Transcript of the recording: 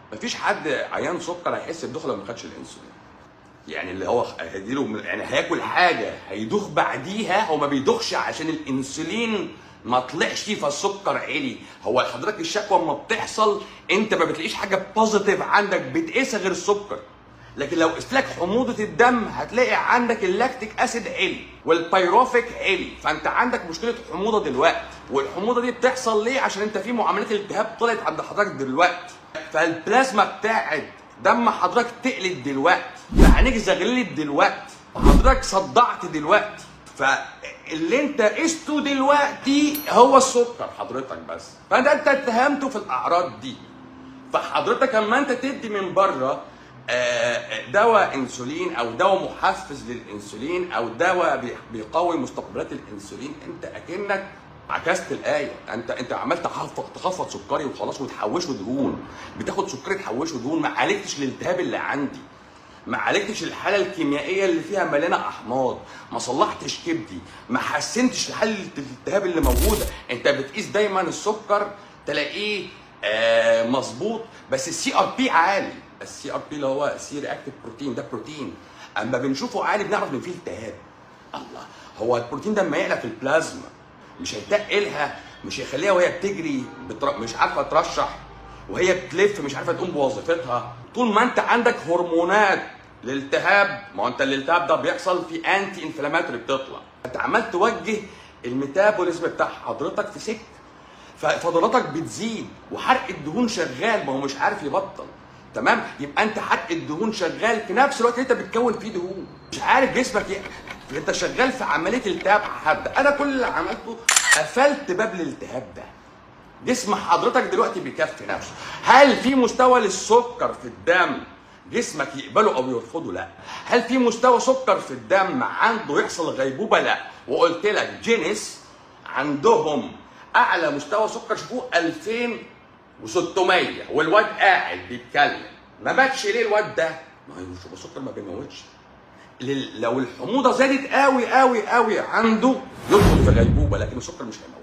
مفيش حد عيان سكر هيحس بدوخه لو ما خدش الانسولين يعني اللي هو هيديله يعني هياكل حاجه هيدوخ بعديها هو ما بيدوخش عشان الانسولين ما طلعش فالسكر عالي هو حضرتك الشكوى اما بتحصل انت ما بتلاقيش حاجه بوزيتيف عندك بتقيسها غير السكر لكن لو قست لك حموضه الدم هتلاقي عندك اللاكتيك اسيد عالي والبيروفيك عالي فانت عندك مشكله حموضه دلوقتي والحموضه دي بتحصل ليه عشان انت في معاملات الالتهاب طلعت عند حضرتك دلوقتي فالبلازما بتاعت دم حضرتك تقلت دلوقتي فعينيك زغللت دلوقتي حضرتك صدعت دلوقتي فاللي انت قسته دلوقتي هو السكر حضرتك بس فانت انت اتهمته في الاعراض دي فحضرتك اما انت تدي من بره آه، دواء انسولين او دواء محفز للانسولين او دواء بي- بيقوي مستقبلات الانسولين انت اكنك عكست الايه انت انت عمال تخفض تخفض سكري وخلاص وتحوشه دهون بتاخد سكري تحوشه دهون ما عالجتش الالتهاب اللي عندي ما عالجتش الحاله الكيميائيه اللي فيها مليانه احماض ما صلحتش كبدي ما حسنتش حاله الالتهاب اللي موجوده انت بتقيس دايما السكر تلاقيه آه مظبوط بس السي ار بي عالي السي ار بي اللي هو سي رياكتيف بروتين ده بروتين اما بنشوفه عالي بنعرف ان فيه التهاب الله هو البروتين ده لما يعلى في البلازما مش هيتقلها مش هيخليها وهي بتجري بتر... مش عارفه ترشح وهي بتلف مش عارفه تقوم بوظيفتها طول ما انت عندك هرمونات الالتهاب ما هو انت الالتهاب ده بيحصل في انتي انفلاماتوري بتطلع انت عمال توجه الميتابوليزم بتاع حضرتك في سكه ففضلاتك بتزيد وحرق الدهون شغال ما هو مش عارف يبطل تمام يبقى انت حرق الدهون شغال في نفس الوقت اللي انت بتكون فيه دهون مش عارف جسمك ي... انت شغال في عمليه التهاب حاد انا كل اللي عملته قفلت باب الالتهاب ده جسم حضرتك دلوقتي بيكفي نفسه هل في مستوى للسكر في الدم جسمك يقبله او يرفضه لا هل في مستوى سكر في الدم عنده يحصل غيبوبه لا وقلت لك جينيس عندهم اعلى مستوى سكر شوفوه 2600 والواد قاعد بيتكلم ما ماتش ليه الواد ده ما هو شوف السكر ما بيموتش لل- لو الحموضه زادت قوي قوي قوي عنده يدخل في غيبوبه لكن السكر مش هيموت